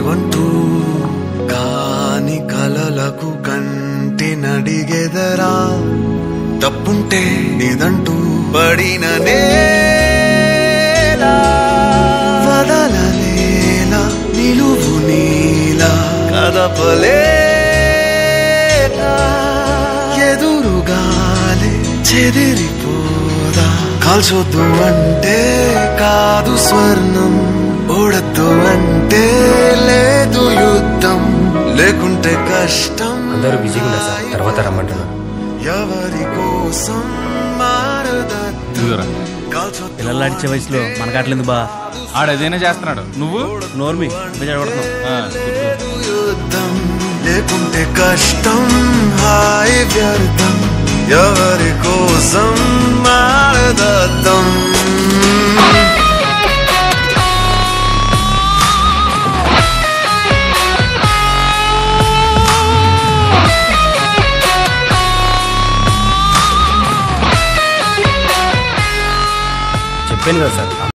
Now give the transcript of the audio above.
లేవంటూ కాని కలలకు కంటి నడిగెదరా తప్పుంటే నీదంటూ పడిన నేలా వదలలేలా నిలువు నీలా కదపలేలా ఎదురుగాలే చెదిరిపోదా కాల్చొద్దు అంటే కాదు స్వర్ణం ఓడద్దు అంటే లేదు యుద్ధం లేకుంటే కష్టం అందరూ బిజీగా ఉన్నారు సార్ తర్వాత రమ్మంటున్నాను ఎవరి కోసం మారదద్దు ఇదిగోరా. కాల్చొద్దు పిల్లలాడిచ్చే వయసులో మనకాట్లేదు బా ఆడేదైనా చేస్తున్నాడు నువ్వు నోర్మి చెడగొడుతున్నాం ఆ, చెప్పు. యుద్ధం లేకుంటే కష్టం హాయి వ్యర్థం ఎవరి కోసం మారదద్దం చెప్పాను కదా సార్